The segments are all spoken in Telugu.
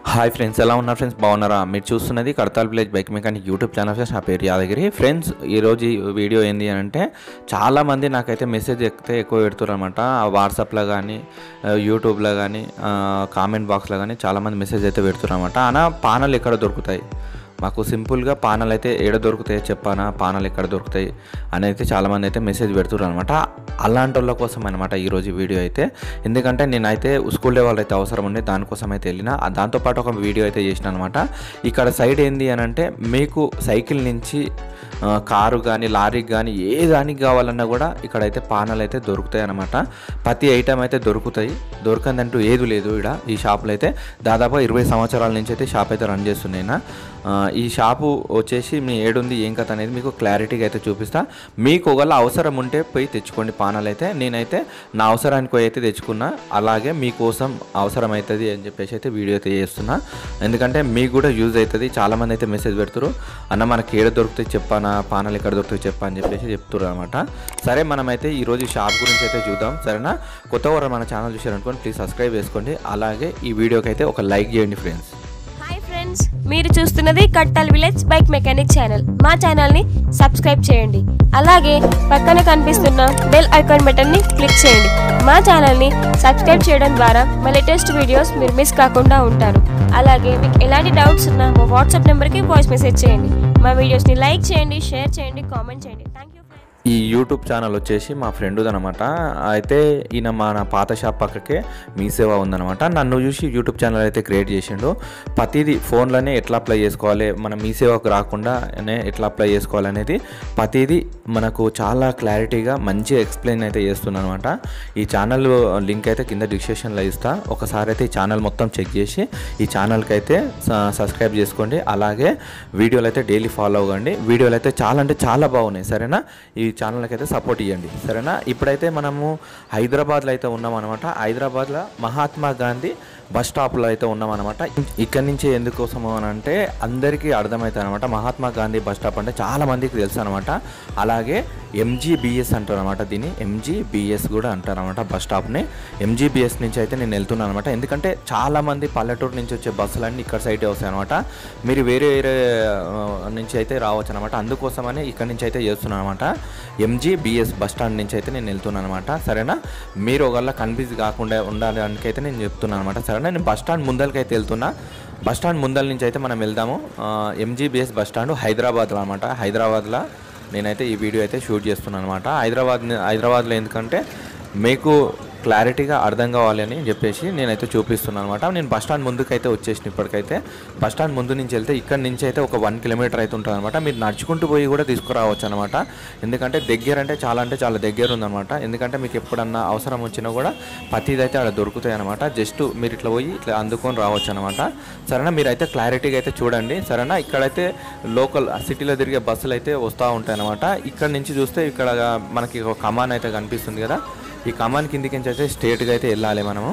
హాయ్ ఫ్రెండ్స్ ఎలా ఉన్నారు ఫ్రెండ్స్ బాగున్నారా మీరు చూస్తున్నది Kadthal village bike mechanic YouTube channel friends నా పేరు యాదగిరి ఫ్రెండ్స్ ఈరోజు ఈ వీడియో ఏంది అని అంటే చాలామంది నాకైతే మెసేజ్ ఎక్కితే ఎక్కువ పెడుతున్నారు అనమాట వాట్సాప్లో కానీ యూట్యూబ్లో కానీ కామెంట్ బాక్స్లో కానీ చాలామంది మెసేజ్ అయితే పెడుతున్నారు అనమాట అన్న పానలు ఎక్కడ దొరుకుతాయి మాకు సింపుల్గా పానలు అయితే ఏడ దొరుకుతాయి చెప్పానా పానలు ఎక్కడ దొరుకుతాయి అని అయితే చాలామంది అయితే మెసేజ్ పెడుతున్నారు అనమాట అలాంటి వాళ్ళ కోసం అనమాట ఈరోజు ఈ వీడియో అయితే ఎందుకంటే నేనైతే స్కూల్ లెవెల్ అయితే అవసరం ఉండే దానికోసం అయితే వెళ్ళిన ఆ దాంతోపాటు ఒక వీడియో అయితే చేసిన అనమాట ఇక్కడ సైడ్ ఏంది అని అంటే మీకు సైకిల్ నుంచి ఆ, కారు కానీ లారీకి కానీ ఏ దానికి కావాలన్నా కూడా ఇక్కడైతే పానలు అయితే దొరుకుతాయి అనమాట ప్రతి ఐటమ్ అయితే దొరుకుతాయి దొరకందంటూ ఏది లేదు ఇక్కడ ఈ షాప్లో అయితే దాదాపు ఇరవై సంవత్సరాల నుంచి అయితే షాప్ అయితే రన్ చేస్తున్నాయి నా. ఆ, ఈ షాపు వచ్చేసి మీ ఏడుంది ఏం కథ అనేది మీకు క్లారిటీగా అయితే చూపిస్తా మీకు ఒకవేళ అవసరం ఉంటే పోయి తెచ్చుకోండి పానాలు అయితే నేనైతే నా అవసరానికి పోయి అయితే తెచ్చుకున్నా అలాగే మీకోసం అవసరం అవుతుంది అని చెప్పేసి అయితే వీడియో అయితే చేస్తున్నా ఎందుకంటే మీకు కూడా యూజ్ అవుతుంది చాలామంది అయితే మెసేజ్ పెడుతురు అన్న మనకి ఏడ దొరుకుతాయి చెప్పానా పానాలు ఎక్కడ దొరుకుతాయి చెప్పా అని చెప్పేసి చెప్తున్నారు అనమాట సరే మనమైతే ఈరోజు ఈ షాప్ గురించి అయితే చూద్దాం సరేనా కొత్త వారు మన ఛానల్ చూసారనుకోండి ప్లీజ్ సబ్స్క్రైబ్ చేసుకోండి అలాగే ఈ వీడియోకి అయితే ఒక లైక్ చేయండి ఫ్రెండ్స్ హాయ్ ఫ్రెండ్స్ మీరు చూస్తున్నది Kattal village bike mechanic channel మా ఛానల్ని సబ్స్క్రైబ్ చేయండి అలాగే పక్కన కనిపిస్తున్న బెల్ ఐకాన్ బటన్ని క్లిక్ చేయండి మా ఛానల్ని సబ్స్క్రైబ్ చేయడం ద్వారా మా లేటెస్ట్ వీడియోస్ మీరు మిస్ కాకుండా ఉంటారు అలాగే మీకు ఎలాంటి డౌట్స్ ఉన్నా మా వాట్సాప్ నెంబర్కి వాయిస్ మెసేజ్ చేయండి మా వీడియోస్ని లైక్ చేయండి షేర్ చేయండి కామెంట్ చేయండి థ్యాంక్ యూ ఫ్రెండ్స్ ఈ యూట్యూబ్ ఛానల్ వచ్చేసి మా ఫ్రెండ్ది అనమాట అయితే ఈయన మా నా పాత షాప్ పక్కకే మీ సేవ ఉందనమాట నన్ను చూసి యూట్యూబ్ ఛానల్ అయితే క్రియేట్ చేసిండు ప్రతిదీ ఫోన్లోనే ఎట్లా అప్లై చేసుకోవాలి మన మీ సేవకు రాకుండానే ఎట్లా అప్లై చేసుకోవాలి అనేది ప్రతిదీ మనకు చాలా క్లారిటీగా మంచిగా ఎక్స్ప్లెయిన్ అయితే చేస్తున్నాను అనమాట ఈ ఛానల్ లింక్ అయితే కింద డిస్క్రిప్షన్లో ఇస్తా ఒకసారి అయితే ఈ ఛానల్ మొత్తం చెక్ చేసి ఈ ఛానల్కి అయితే స- సబ్స్క్రైబ్ చేసుకోండి అలాగే వీడియోలు అయితే డైలీ ఫాలో అవ్వండి వీడియోలు అయితే చాలా అంటే చాలా బాగున్నాయి సరేనా ఈ ఛానల్కి అయితే సపోర్ట్ ఇవ్వండి సరేనా ఇప్పుడైతే మనము హైదరాబాద్లో అయితే ఉన్నాం అనమాట హైదరాబాద్లో మహాత్మా గాంధీ బస్ స్టాప్లో అయితే ఉన్నాం అనమాట ఇక్కడి నుంచి ఎందుకోసము అని అంటే అందరికీ అర్థమవుతుంది అనమాట మహాత్మా గాంధీ బస్ స్టాప్ అంటే చాలా మందికి తెలుసు అనమాట అలాగే ఎంజీబీఎస్ అంటారు అనమాట దీన్ని ఎంజీబీఎస్ కూడా అంటారు అనమాట బస్ స్టాప్ని ఎంజీబీఎస్ నుంచి అయితే నేను వెళ్తున్నాను అనమాట ఎందుకంటే చాలా మంది పల్లెటూరు నుంచి వచ్చే బస్సులన్నీ ఇక్కడ సైడే వస్తాయి అనమాట మీరు వేరే వేరే ఆ, నుంచి అయితే రావచ్చు అనమాట అందుకోసమని ఇక్కడ నుంచి అయితే చేస్తున్నాను అనమాట ఎంజీబీఎస్ బస్ స్టాండ్ నుంచి అయితే నేను వెళ్తున్నాను అనమాట సరేనా మీరు ఒకవేళ కన్ఫ్యూజ్ కాకుండా ఉండడానికి అయితే నేను చెప్తున్నాను అనమాట సరేనా నేను బస్ స్టాండ్ ముందరికి అయితే వెళ్తున్నా బస్ స్టాండ్ ముందల నుంచి అయితే మనం వెళ్దాము ఎంజీబీఎస్ బస్ స్టాండ్ హైదరాబాద్లో అనమాట హైదరాబాద్లో నేనైతే ఈ వీడియో అయితే షూట్ చేస్తున్నాను అనమాట హైదరాబాద్ హైదరాబాద్లో ఎందుకంటే మీకు క్లారిటీగా అర్థం కావాలి అని చెప్పేసి నేనైతే చూపిస్తున్నాను అనమాట నేను బస్ స్టాండ్ ముందుకైతే వచ్చేసిన ఇప్పటికైతే బస్ స్టాండ్ ముందు నుంచి వెళ్తే ఇక్కడ నుంచి అయితే ఒక వన్ కిలోమీటర్ అయితే ఉంటుంది అనమాట మీరు నడుచుకుంటూ పోయి కూడా తీసుకురావచ్చు అనమాట ఎందుకంటే దగ్గర అంటే చాలా అంటే చాలా దగ్గర ఉందన్నమాట ఎందుకంటే మీకు ఎప్పుడన్నా అవసరం వచ్చినా కూడా ప్రతిదీ అయితే అక్కడ దొరుకుతాయి అనమాట జస్ట్ మీరు ఇట్లా పోయి ఇట్లా అందుకొని రావచ్చు అనమాట సరేనా మీరైతే క్లారిటీగా అయితే చూడండి సరేనా ఇక్కడైతే లోకల్ సిటీలో తిరిగే బస్సులు అయితే వస్తూ ఉంటాయి అనమాట ఇక్కడ నుంచి చూస్తే ఇక్కడ మనకి ఒక కమాన్ అయితే కనిపిస్తుంది కదా ఈ కమాన్ కిందికి నుంచి అయితే స్ట్రేట్గా అయితే వెళ్ళాలి మనము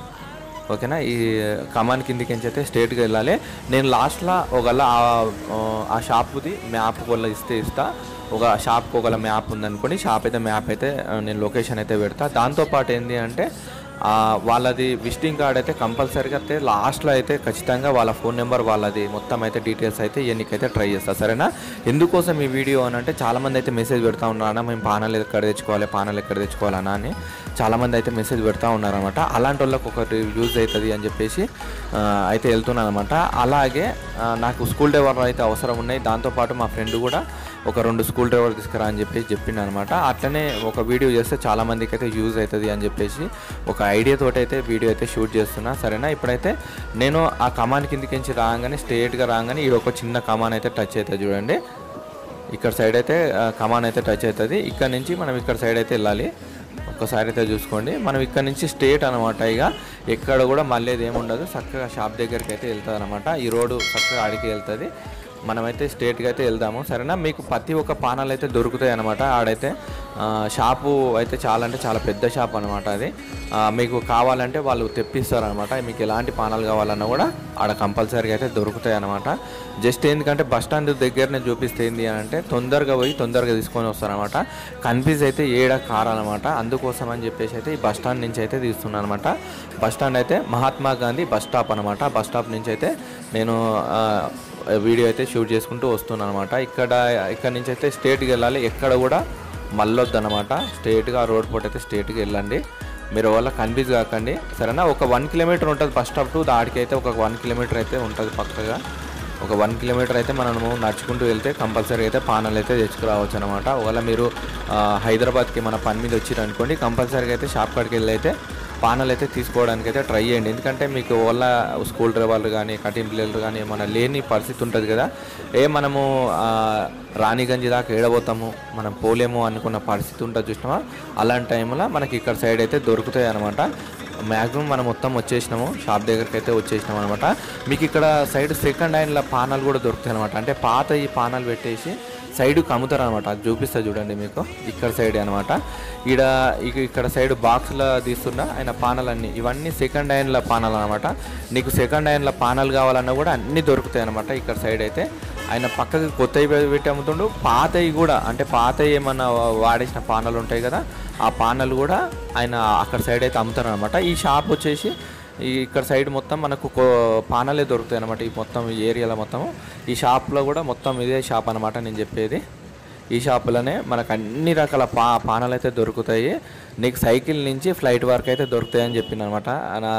ఓకేనా ఈ కమాన్ కిందికి నుంచి అయితే స్ట్రేట్గా వెళ్ళాలి నేను లాస్ట్లో ఒకవేళ ఆ- ఆ షాప్ది మ్యాప్ ఒకవేళ ఇస్తే ఇస్తా ఒక షాప్కి ఒకవేళ మ్యాప్ ఉందనుకోండి షాప్ అయితే మ్యాప్ అయితే ఆ, నేను లొకేషన్ అయితే పెడతా దాంతోపాటు ఏంటి అంటే ఆ, వాళ్ళది విజిటింగ్ కార్డ్ అయితే కంపల్సరీగా అయితే లాస్ట్లో అయితే ఖచ్చితంగా వాళ్ళ ఫోన్ నెంబర్ వాళ్ళది మొత్తం అయితే డీటెయిల్స్ అయితే ఇవన్నీకైతే ట్రై చేస్తా సరేనా ఎందుకోసం ఈ వీడియో అని అంటే చాలామంది అయితే మెసేజ్ పెడతా ఉన్నారు అన్న మేము పానాలు ఎక్కడ తెచ్చుకోవాలి పానాలు ఎక్కడ తెచ్చుకోవాలన్నా అని చాలామంది అయితే మెసేజ్ పెడతా ఉన్నారనమాట అలాంటి వాళ్ళకి ఒకటి యూజ్ అవుతుంది అని చెప్పేసి ఆ, అయితే వెళ్తున్నాను అనమాట అలాగే ఆ, నాకు స్కూల్ డ్రైవర్ అయితే అవసరం ఉన్నాయి దాంతోపాటు మా ఫ్రెండ్ కూడా ఒక రెండు స్కూల్ డ్రైవర్ తీసుకురా అని చెప్పేసి చెప్పిండు అనమాట అట్లనే ఒక వీడియో చేస్తే చాలా మందికి అయితే యూజ్ అవుతుంది అని చెప్పేసి ఒక ఐడియా తోటి అయితే వీడియో అయితే షూట్ చేస్తున్నా సరేనా ఇప్పుడైతే నేను ఆ కమాన్ కిందికి నుంచి రాగానే స్ట్రేట్గా రాగానే ఈ ఒక చిన్న కమాన్ అయితే టచ్ అవుతుంది చూడండి ఇక్కడ సైడ్ అయితే ఆ, కమాన్ అయితే టచ్ అవుతుంది ఇక్కడ నుంచి మనం ఇక్కడ సైడ్ అయితే వెళ్ళాలి ఒక్కసారి అయితే చూసుకోండి మనం ఇక్కడ నుంచి స్టేట్ అనమాట ఇక ఎక్కడ కూడా మళ్ళీ ఏముండదు చక్కగా షాప్ దగ్గరికి అయితే వెళ్తుంది అనమాట ఈ రోడ్డు చక్కగా ఆడికి వెళ్తుంది మనమైతే స్ట్రేట్గా అయితే వెళ్దాము సరేనా మీకు ప్రతి ఒక్క పానాలు అయితే దొరుకుతాయి అనమాట ఆడైతే ఆ, షాపు అయితే చాలా అంటే చాలా పెద్ద షాప్ అనమాట అది ఆ, మీకు కావాలంటే వాళ్ళు తెప్పిస్తారు అనమాట మీకు ఎలాంటి పానాలు కావాలన్నా కూడా ఆడ కంపల్సరీగా అయితే దొరుకుతాయి అనమాట జస్ట్ ఎందుకంటే బస్ స్టాండ్ దగ్గరనే చూపిస్తే ఏంది అని అంటే తొందరగా పోయి తొందరగా తీసుకొని వస్తారనమాట కన్ఫ్యూజ్ అయితే ఏడ కారనమాట అందుకోసం అని చెప్పేసి అయితే ఈ బస్ స్టాండ్ నుంచి అయితే తీస్తున్నాను అనమాట బస్ స్టాండ్ అయితే మహాత్మా గాంధీ బస్ స్టాప్ అనమాట బస్ స్టాప్ నుంచి అయితే నేను ఆ, వీడియో అయితే షూట్ చేసుకుంటూ వస్తున్నాను అనమాట ఇక్కడ ఇక్కడ నుంచి అయితే స్టేట్కి వెళ్ళాలి ఎక్కడ కూడా మళ్ళొద్దు అనమాట స్ట్రేట్గా రోడ్ పోటీ అయితే స్ట్రేట్గా వెళ్ళండి మీరు వల్ల కన్ఫ్యూజ్ కాకండి సరేనా ఒక వన్ కిలోమీటర్ ఉంటుంది బస్ స్టాప్ టు దాడికి అయితే ఒక వన్ కిలోమీటర్ అయితే ఉంటుంది పక్కగా ఒక వన్ కిలోమీటర్ అయితే మనము నడుచుకుంటూ వెళ్తే కంపల్సరీ అయితే పానాలు అయితే తెచ్చుకురావచ్చు అనమాట ఒకవేళ మీరు ఆ, హైదరాబాద్కి మన పని మీద వచ్చిరు అనుకోండి కంపల్సరీగా అయితే షాప్ కాడికి వెళ్ళి అయితే పానాలు అయితే తీసుకోవడానికి అయితే ట్రై చేయండి ఎందుకంటే మీకు వల్ల స్కూల్ డ్రైవర్లు కానీ కటింగ్ పిల్లలు కానీ ఏమైనా లేని పరిస్థితి ఉంటుంది కదా ఏ మనము ఆ, రాణిగంజ్ దాకా ఏడబోతాము మనం పోలేము అనుకున్న పరిస్థితి ఉంటుంది చూసినామా అలాంటి టైంలో మనకి ఇక్కడ సైడ్ అయితే దొరుకుతాయి అనమాట మ్యాక్సిమం మనం మొత్తం వచ్చేసినాము షాప్ దగ్గరికి అయితే వచ్చేసినాం అనమాట మీకు ఇక్కడ సైడ్ సెకండ్ హ్యాండ్ల పానాలు కూడా దొరుకుతాయి అనమాట అంటే పాత ఈ పానాలు పెట్టేసి సైడ్కి అమ్ముతారు అనమాట అది చూపిస్తా చూడండి మీకు ఇక్కడ సైడ్ అనమాట ఈడ ఇక ఇక్కడ సైడ్ బాక్స్లో తీస్తున్న ఆయన పానాలన్నీ ఇవన్నీ సెకండ్ హ్యాండ్ల పానాలు అనమాట నీకు సెకండ్ హ్యాండ్ల పానాలు కావాలన్నా కూడా అన్నీ దొరుకుతాయి అనమాట ఇక్కడ సైడ్ అయితే ఆయన పక్కకి కొత్తవి పెట్టి అమ్ముతుండు పాతవి కూడా అంటే పాతవి ఏమన్నా వాడేసిన పానాలు ఉంటాయి కదా ఆ పానాలు కూడా ఆయన అక్కడ సైడ్ అయితే అమ్ముతారు అనమాట ఈ షాప్ వచ్చేసి ఈ ఇక్కడ సైడ్ మొత్తం మనకు కో- పానాలే దొరుకుతాయి అనమాట ఈ మొత్తం ఈ ఏరియాలో మొత్తం ఈ షాప్లో కూడా మొత్తం ఇదే షాప్ అనమాట నేను చెప్పేది ఈ షాపులోనే మనకు అన్ని రకాల పా పానాలు అయితే దొరుకుతాయి నీకు సైకిల్ నుంచి ఫ్లైట్ వరకు అయితే దొరుకుతాయని చెప్పింది అనమాట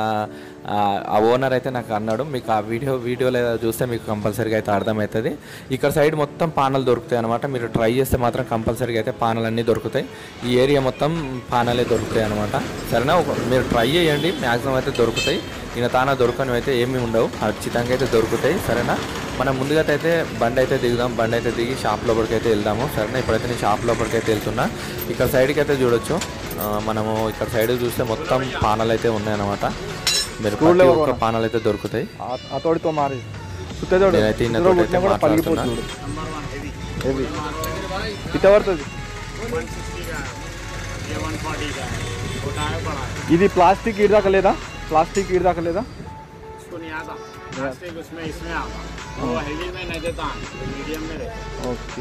ఆ ఓనర్ అయితే నాకు అన్నాడు మీకు ఆ వీడియో వీడియోలో చూస్తే మీకు కంపల్సరీగా అయితే అర్థమవుతుంది ఇక్కడ సైడ్ మొత్తం పానాలు దొరుకుతాయి అనమాట మీరు ట్రై చేస్తే మాత్రం కంపల్సరీగా అయితే పానాలు అన్నీ దొరుకుతాయి ఈ ఏరియా మొత్తం పానాలే దొరుకుతాయి అనమాట సరేనా ఒక- మీరు ట్రై చేయండి మ్యాక్సిమం అయితే దొరుకుతాయి ఈయన తానా దొరకనివి అయితే ఏమీ ఉండవు ఖచ్చితంగా అయితే దొరుకుతాయి సరేనా మనం ముందుగా అయితే బండి అయితే దిగుదాం బండి అయితే దిగి షాప్ లోపలికి అయితే వెళ్దాము సరేనా ఇప్పుడైతే నేను షాప్ లోపలికి అయితే వెళ్తున్నా ఇక్కడ సైడ్కి అయితే చూడొచ్చు ఆ, మనము ఇక్కడ సైడ్ చూస్తే మొత్తం పానాలు అయితే ఉన్నాయన్నమాట మీరు ప్రతి ఒక్క పానాలు అయితే దొరుకుతాయి అతోడితో మారి సుత్తేతోడు నేనైతే ఈయనతో అయితే కూడా మాట్లాడుతున్నా. పలిగిపోతుంది హెవీ ఇంత పడుతుంది ఇది ప్లాస్టిక్ ఇటు దాకా లేదా ప్లాస్టిక్ ఇటు దాకా లేదా उसको नहीं आता प्लास्टिक उसमें इसमें आता वो हेवी में नहीं देता मीडियम में रहता ఓకే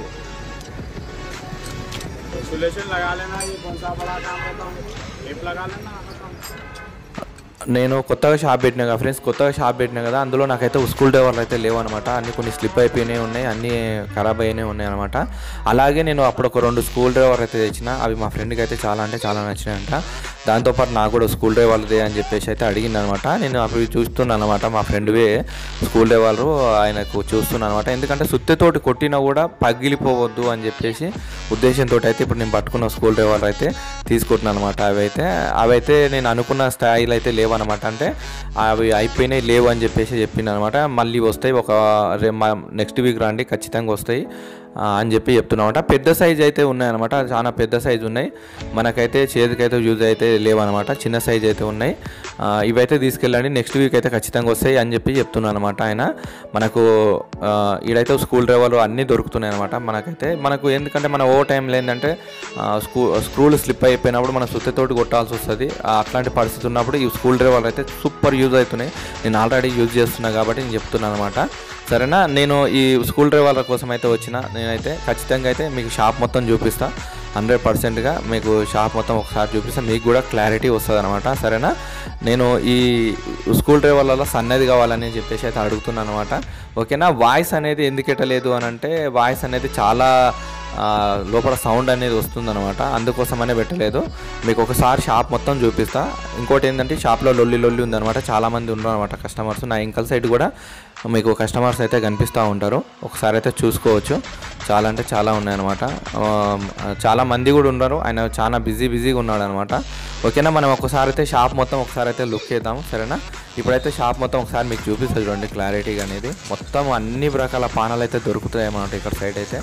सोल्यूशन लगा लेना ये कौन सा बड़ा काम रहता है टेप लगा लेना खत्म। నేను కొత్తగా షాప్ పెట్టినా కదా ఫ్రెండ్స్ కొత్తగా షాప్ పెట్టినా కదా అందులో నాకైతే స్కూల్ డ్రైవర్లు అయితే లేవు అనమాట అన్ని కొన్ని స్లిప్ అయిపోయినాయి ఉన్నాయి అన్నీ ఖరాబ్ అయినాయి ఉన్నాయి అనమాట అలాగే నేను అప్పుడు ఒక రెండు స్కూల్ డ్రైవర్ అయితే తెచ్చిన అవి మా ఫ్రెండ్కి అయితే చాలా అంటే చాలా నచ్చినాయంట దాంతోపాటు నాకు కూడా స్కూల్ డ్రైవర్దే అని చెప్పేసి అయితే అడిగింది అనమాట నేను అవి చూస్తున్నాను అనమాట మా ఫ్రెండ్వే స్కూల్ డ్రైవర్ ఆయనకు చూస్తున్నాను అనమాట ఎందుకంటే సుత్తెతోటి కొట్టినా కూడా పగిలిపోవద్దు అని చెప్పేసి ఉద్దేశంతో అయితే ఇప్పుడు నేను పట్టుకున్న స్కూల్ డ్రైవర్ అయితే తీసుకుంటున్నాను అనమాట అవి అయితే అవి అయితే నేను అనుకున్న స్థాయిలో అయితే లేవన్నమాట అంటే అవి అయిపోయినాయి లేవు అని చెప్పేసి చెప్పింది అనమాట మళ్ళీ వస్తాయి ఒక రే నెక్స్ట్ వీక్ రండి ఖచ్చితంగా వస్తాయి ఆ, అని చెప్పి చెప్తున్నామట పెద్ద సైజ్ అయితే ఉన్నాయన్నమాట చాలా పెద్ద సైజ్ ఉన్నాయి మనకైతే చేతికైతే యూజ్ అయితే లేవన్నమాట చిన్న సైజ్ అయితే ఉన్నాయి ఆ, ఇవైతే తీసుకెళ్ళండి నెక్స్ట్ వీక్ అయితే ఖచ్చితంగా వస్తాయి అని చెప్పి చెప్తున్నాను అనమాట ఆయన మనకు ఆ, ఈడైతే స్కూల్ డ్రైవర్లు అన్నీ దొరుకుతున్నాయి అనమాట మనకైతే మనకు ఎందుకంటే మన ఓ టైంలో ఏంటంటే ఆ, స్కూ స్క్రూలు స్లిప్ అయిపోయినప్పుడు మన సుత్తతోటి కొట్టాల్సి వస్తుంది ఆ, అట్లాంటి పరిస్థితి ఉన్నప్పుడు ఈ స్కూల్ డ్రైవర్లు అయితే సూపర్ యూజ్ అవుతున్నాయి నేను ఆల్రెడీ యూజ్ చేస్తున్నా కాబట్టి నేను చెప్తున్నాను అనమాట సరేనా నేను ఈ స్కూల్ డ్రైవర్ల కోసం అయితే వచ్చిన నేనైతే ఖచ్చితంగా అయితే మీకు షాప్ మొత్తం చూపిస్తా హండ్రెడ్ పర్సెంట్గా మీకు షాప్ మొత్తం ఒకసారి చూపిస్తే మీకు కూడా క్లారిటీ వస్తుంది అనమాట సరేనా నేను ఈ స్కూల్ డ్రైవర్లలో సన్నది కావాలని చెప్పేసి అయితే అడుగుతున్నాను అనమాట ఓకేనా వాయిస్ అనేది ఎందుకు ఎట్టలేదు అని అంటే వాయిస్ అనేది చాలా ఆ, లోపల సౌండ్ అనేది వస్తుందన్నమాట అందుకోసమనే పెట్టలేదు మీకు ఒకసారి షాప్ మొత్తం చూపిస్తా ఇంకోటి ఏంటంటే షాప్లో లొల్లి లొల్లి ఉందన్నమాట చాలామంది ఉన్నారు అనమాట కస్టమర్స్ నా ఇంకల్ సైడ్ కూడా మీకు కస్టమర్స్ అయితే కనిపిస్తూ ఉంటారు ఒకసారి అయితే చూసుకోవచ్చు చాలా అంటే చాలా ఉన్నాయన్నమాట ఆ, చాలా మంది కూడా ఉన్నారు ఆయన చాలా బిజీ బిజీగా ఉన్నాడు అనమాట ఓకేనా మనం ఒకసారి అయితే షాప్ మొత్తం ఒకసారి అయితే లుక్ చేద్దాం సరేనా ఇప్పుడైతే షాప్ మొత్తం ఒకసారి మీకు చూపిస్తుంది చూడండి క్లారిటీగా అనేది మొత్తం అన్ని రకాల పానాలు అయితే దొరుకుతాయి అన్నమాట ఇక్కడ సైడ్ అయితే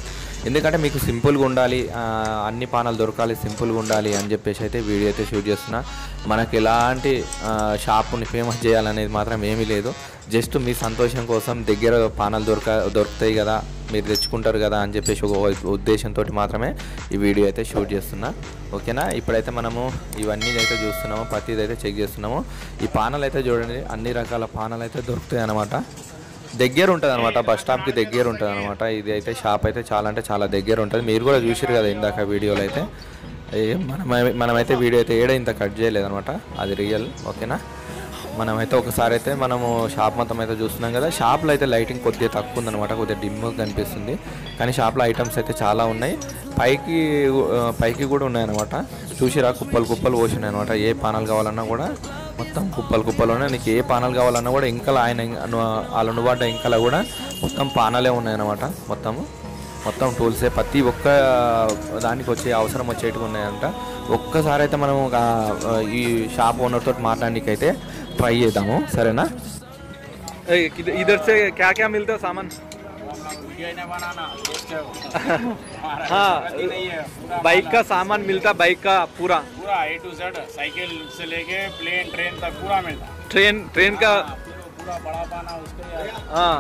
ఎందుకంటే మీకు సింపుల్గా ఉండాలి ఆ, అన్ని పానాలు దొరకాలి సింపుల్గా ఉండాలి అని చెప్పేసి అయితే వీడియో అయితే షూట్ చేస్తున్నా మనకి ఎలాంటి ఆ, షాప్ని ఫేమస్ చేయాలనేది మాత్రం ఏమీ లేదు జస్ట్ మీ సంతోషం కోసం దగ్గర పానాలు దొరక దొరుకుతాయి కదా మీరు తెచ్చుకుంటారు కదా అని చెప్పేసి ఒక ఉద్దేశంతో మాత్రమే ఈ వీడియో అయితే షూట్ చేస్తున్నా ఓకేనా ఇప్పుడైతే మనము ఇవన్నీ అయితే చూస్తున్నాము ప్రతిది అయితే చెక్ చేస్తున్నాము ఈ పానాలు అయితే చూడండి అన్ని రకాల పానాలు అయితే దొరుకుతాయి అన్నమాట దగ్గర ఉంటుంది అనమాట బస్ స్టాప్కి దగ్గర ఉంటుంది అనమాట ఇది అయితే షాప్ అయితే చాలా అంటే చాలా దగ్గర ఉంటుంది మీరు కూడా చూసారు కదా ఇందాక వీడియోలో అయితే ఏ మనం మనమైతే వీడియో అయితే ఏడ ఇంత కట్ చేయలేదు అనమాట అది రియల్ ఓకేనా మనమైతే ఒకసారి అయితే మనము షాప్ మొత్తం అయితే చూస్తున్నాం కదా షాప్లో అయితే లైటింగ్ కొద్దిగా తక్కువ ఉందన్నమాట కొద్దిగా డిమ్గా కనిపిస్తుంది కానీ షాప్లో ఐటమ్స్ అయితే చాలా ఉన్నాయి పైకి ఆ, పైకి కూడా ఉన్నాయన్నమాట చూసిరా కుప్పలు కుప్పలు పోసినాయి అనమాట ఏ పానాలు కావాలన్నా కూడా మొత్తం కుప్పలు కుప్పలు ఉన్నాయి నీకు ఏ పానాలు కావాలన్నా కూడా ఇంకా ఆయన వాళ్ళ అనుబాట ఇంకా కూడా మొత్తం పానాలే ఉన్నాయన్నమాట మొత్తము మొత్తం టూల్సే ప్రతి ఒక్క దానికి వచ్చే అవసరం వచ్చేటివి ఉన్నాయంట ఒక్కసారి అయితే మనం ఆ, ఈ షాప్ ఓనర్ తోటి మాట్లాడడానికి అయితే ట్రై చేద్దాము సరేనా ए, किधर इधर से क्या क्या मिलता है सामान वीडियो नहीं बनाना दोस्त है वो हमारा हाँ जरूरत ही नहीं है पूरा बाइक का सामान मिलता बाइक का पूरा पूरा ए टू जेड साइकिल से लेके प्लेन ट्रेन तक पूरा मिलता है ट्रेन ट्रेन का हाँ, पूरा पूरा बड़ा पाना उसको ही हाँ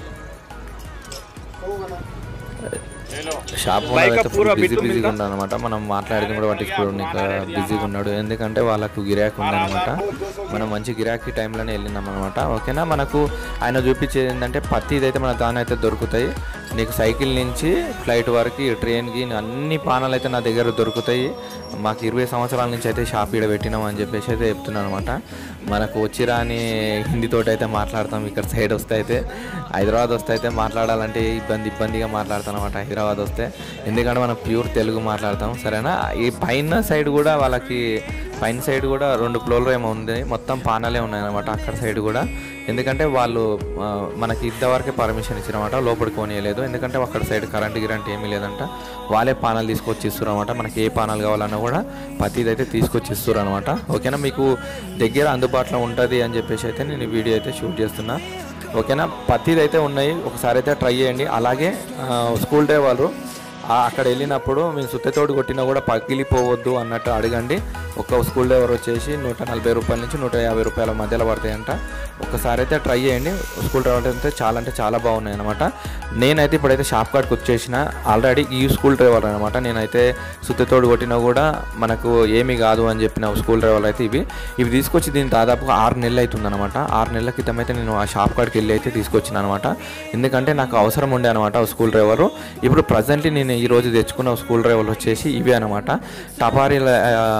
ले लो షాప్ బైక్ ఓనర్ అయితే పూరా బిజీ బిట్టు బిజీగా మిగతా? ఉన్నాడు అనమాట మనం మాట్లాడేది కూడా పట్టించుకోవడం ఇంకా బిజీగా ఉన్నాడు ఎందుకంటే వాళ్ళకు గిరాకీ ఉందన్నమాట మనం మంచి గిరాకీ టైంలోనే వెళ్ళినాం అనమాట ఓకేనా మనకు ఆయన చూపించేది ఏంటంటే ప్రతి ఇదైతే మన దాని అయితే దొరుకుతాయి నీకు సైకిల్ నుంచి ఫ్లైట్ వరకు ట్రైన్కి అన్ని పానాలు అయితే నా దగ్గర దొరుకుతాయి మాకు ఇరవై సంవత్సరాల నుంచి అయితే షాప్ ఈడ పెట్టినాం అని చెప్పేసి అయితే చెప్తున్నాను అనమాట మనకు వచ్చిరా అని హిందీతోటి అయితే మాట్లాడతాం ఇక్కడ సైడ్ వస్తే అయితే హైదరాబాద్ వస్తే అయితే మాట్లాడాలంటే ఇబ్బంది ఇబ్బందిగా మాట్లాడతాం అనమాట హైదరాబాద్ వస్తే ఎందుకంటే మనం ప్యూర్ తెలుగు మాట్లాడతాం సరేనా ఈ పైన సైడ్ కూడా వాళ్ళకి పైన సైడ్ కూడా రెండు ఫ్లోర్లు ఏమో ఉంది మొత్తం పానాలే ఉన్నాయన్నమాట అక్కడ సైడ్ కూడా ఎందుకంటే వాళ్ళు ఆ, మనకి ఇంతవరకే పర్మిషన్ ఇచ్చారన్నమాట లోపలికి పోనీయలేదు ఎందుకంటే అక్కడ సైడ్ కరెంట్ గిరంట్ ఏమీ లేదంట వాళ్ళే పానాలు తీసుకొచ్చి ఇస్తారు అనమాట మనకి ఏ పానాలు కావాలన్నా కూడా ప్రతిది అయితే తీసుకొచ్చి ఇస్తారు అనమాట ఓకేనా మీకు దగ్గర అందుబాటులో ఉంటుంది అని చెప్పేసి అయితే నేను ఈ వీడియో అయితే షూట్ చేస్తున్నా ఓకేనా ప్రతిది అయితే ఉన్నాయి ఒకసారి అయితే ట్రై చేయండి అలాగే ఆ, స్కూల్ డే వాళ్ళు ఆ అక్కడ వెళ్ళినప్పుడు మేము సుత్తతోడు కొట్టినా కూడా పగిలిపోవద్దు అన్నట్టు అడగండి ఒక్క స్కూల్ డ్రైవర్ వచ్చేసి నూట నలభై రూపాయల నుంచి నూట యాభై రూపాయల మధ్యలో పడతాయంట ఒక్కసారి అయితే ట్రై చేయండి స్కూల్ డ్రైవర్ అయితే చాలా అంటే చాలా బాగున్నాయి అనమాట నేనైతే ఇప్పుడైతే షాప్ కార్డ్కి వచ్చేసిన ఆల్రెడీ ఈ స్కూల్ డ్రైవర్ అనమాట నేనైతే సుత్తతోడు కొట్టినా కూడా మనకు ఏమీ కాదు అని చెప్పిన స్కూల్ డ్రైవర్ అయితే ఇవి ఇవి తీసుకొచ్చి దీని దాదాపుగా ఆరు నెలలు అవుతుందన్నమాట ఆరు నెలల క్రితం అయితే నేను ఆ షాప్ కాడికి వెళ్ళి అయితే తీసుకొచ్చిన అనమాట ఎందుకంటే నాకు అవసరం ఉండే అనమాట ఆ స్కూల్ డ్రైవరు ఇప్పుడు ప్రజెంట్లీ నేను ఈ రోజు తెచ్చుకున్న స్కూల్ డ్రైవర్లు వచ్చేసి ఇవే అనమాట టపారీల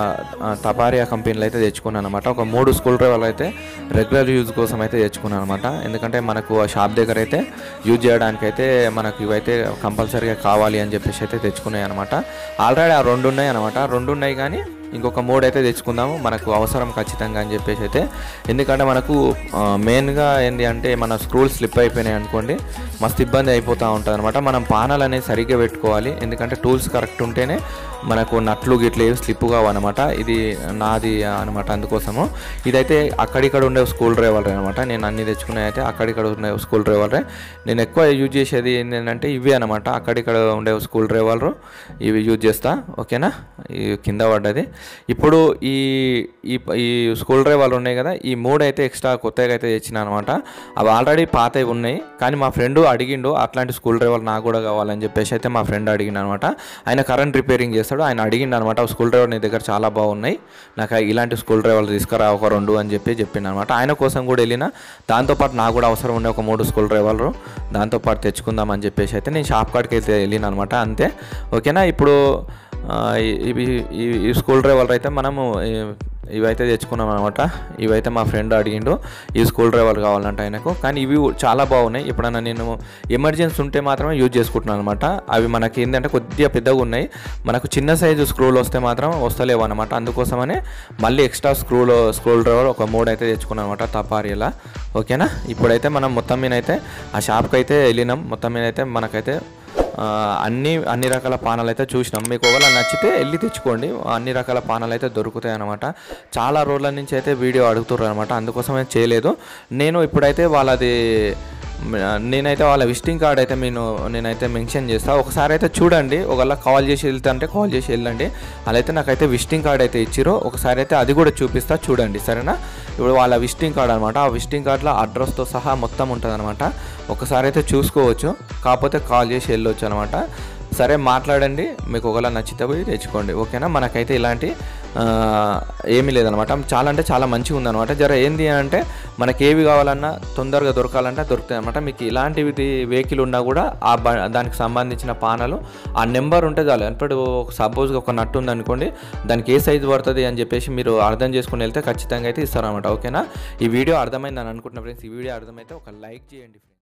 టపారియా కంపెనీలో అయితే తెచ్చుకున్నాను అనమాట ఒక మూడు స్కూల్ డ్రైవర్లు అయితే రెగ్యులర్ యూజ్ కోసం అయితే తెచ్చుకున్నాను అనమాట ఎందుకంటే మనకు ఆ షాప్ దగ్గర అయితే యూజ్ చేయడానికి అయితే మనకు ఇవైతే కంపల్సరీగా కావాలి అని చెప్పేసి అయితే తెచ్చుకున్నాయి అనమాట ఆల్రెడీ ఆ రెండు ఉన్నాయి అనమాట రెండు ఉన్నాయి కానీ ఇంకొక మూడు అయితే తెచ్చుకుందాము మనకు అవసరం ఖచ్చితంగా అని చెప్పేసి అయితే ఎందుకంటే మనకు ఆ, మెయిన్గా ఏంటి అంటే మన స్క్రూలు స్లిప్ అయిపోయినాయి అనుకోండి మస్తు ఇబ్బంది అయిపోతూ ఉంటుంది అనమాట మనం పానాలు అనేది సరిగ్గా పెట్టుకోవాలి ఎందుకంటే టూల్స్ కరెక్ట్ ఉంటేనే మనకు నట్లు గిట్లు ఏవి స్లిప్ కావన్నమాట ఇది నాది అనమాట అందుకోసము ఇదైతే అక్కడిక్కడ ఉండే స్కూల్ డ్రైవర్ అనమాట నేను అన్ని తెచ్చుకునే అయితే అక్కడిక్కడ ఉండే స్కూల్ డ్రైవరే నేను ఎక్కువ యూజ్ చేసేది ఏంటంటే ఇవే అనమాట అక్కడిక్కడ ఉండే స్కూల్ డ్రైవర్లు ఇవి యూజ్ చేస్తా ఓకేనా ఈ కింద పడ్డది ఇప్పుడు ఈ ఈ ఈ స్కూల్ డ్రైవర్లు ఉన్నాయి కదా ఈ మూడు అయితే ఎక్స్ట్రా కొత్తగా అయితే తెచ్చిన అనమాట అవి ఆల్రెడీ పాతవి ఉన్నాయి కానీ మా ఫ్రెండ్ అడిగిండు అట్లాంటి స్కూల్ డ్రైవర్ నాకు కూడా కావాలని చెప్పేసి అయితే మా ఫ్రెండ్ అడిగిండు అనమాట ఆయన కరెంట్ రిపేరింగ్ చేస్తాడు ఆయన అడిగిండు అనమాట స్కూల్ డ్రైవర్ నీ దగ్గర చాలా బాగున్నాయి నాకు ఇలాంటి స్కూల్ డ్రైవర్లు తీసుకురా ఒక రెండు అని చెప్పి చెప్పిండు అనమాట ఆయన కోసం కూడా వెళ్ళిన దాంతోపాటు నాకు కూడా అవసరం ఉండే ఒక మూడు స్కూల్ డ్రైవర్లు దాంతోపాటు తెచ్చుకుందాం అని చెప్పేసి అయితే నేను షాప్ కాడికి అయితే వెళ్ళిన అనమాట అంతే ఓకేనా ఇప్పుడు ఆ, ఇవి ఈ- ఈ స్కూల్ డ్రైవర్లు అయితే మనము ఈ- ఇవైతే తెచ్చుకున్నాం అనమాట ఇవైతే మా ఫ్రెండ్ అడిగిండు ఈ స్కూల్ డ్రైవర్ కావాలంట ఆయనకు కానీ ఇవి చాలా బాగున్నాయి ఎప్పుడన్నా నేను ఎమర్జెన్సీ ఉంటే మాత్రమే యూజ్ చేసుకుంటున్నాను అనమాట అవి మనకి ఏంటంటే కొద్దిగా పెద్దగా ఉన్నాయి మనకు చిన్న సైజు స్క్రూలు వస్తే మాత్రం వస్తలేవు అనమాట అందుకోసమనే మళ్ళీ ఎక్స్ట్రా స్క్రూలో స్క్రూల్ డ్రైవర్ ఒక మూడు అయితే తెచ్చుకున్నాను అనమాట తపారీలా ఓకేనా ఇప్పుడైతే మనం మొత్తం మీద అయితే ఆ షాప్కి అయితే వెళ్ళినాం మొత్తం మీద అయితే మనకైతే ఆ, అన్ని అన్ని రకాల పానాలు అయితే చూసినాం మీకు ఒకవేళ నచ్చితే వెళ్ళి తెచ్చుకోండి అన్ని రకాల పానాలు అయితే దొరుకుతాయి అనమాట చాలా రోజుల నుంచి అయితే వీడియో అడుగుతున్నారు అనమాట అందుకోసమే చేయలేదు నేను ఇప్పుడైతే వాళ్ళది నేనైతే వాళ్ళ విజిటింగ్ కార్డ్ అయితే నేను నేనైతే మెన్షన్ చేస్తాను ఒకసారి అయితే చూడండి ఒకవేళ కాల్ చేసి వెళ్తా అంటే కాల్ చేసి వెళ్ళండి అలా అయితే నాకైతే విజిటింగ్ కార్డ్ అయితే ఇచ్చిరో ఒకసారి అయితే అది కూడా చూపిస్తా చూడండి సరేనా ఇప్పుడు వాళ్ళ విజిటింగ్ కార్డ్ అనమాట ఆ విజిటింగ్ కార్డ్లో అడ్రస్తో సహా మొత్తం ఉంటుంది అనమాట ఒకసారి అయితే చూసుకోవచ్చు కాకపోతే కాల్ చేసి వెళ్ళొచ్చు అనమాట సరే మాట్లాడండి మీకు ఒకవేళ నచ్చితే పోయి తెచ్చుకోండి ఓకేనా మనకైతే ఇలాంటి ఆ, ఏమీ లేదనమాట చాలా అంటే చాలా మంచిగా ఉందన్నమాట జర ఏంది అంటే మనకి ఏవి కావాలన్నా తొందరగా దొరకాలంటే దొరుకుతాయి అనమాట మీకు ఇలాంటివి వెహికల్ ఉన్నా కూడా ఆ బ దానికి సంబంధించిన పానాలు ఆ నెంబర్ ఉంటే చాలు ఇప్పుడు సపోజ్గా ఒక నట్టు ఉందనుకోండి దానికి ఏ సైజు పడుతుంది అని చెప్పేసి మీరు అర్థం చేసుకుని వెళ్తే ఖచ్చితంగా అయితే ఇస్తారనమాట ఓకేనా ఈ వీడియో అర్థమైందని అనుకుంటున్నా ఫ్రెండ్స్ ఈ వీడియో అర్థమైతే ఒక లైక్ చేయండి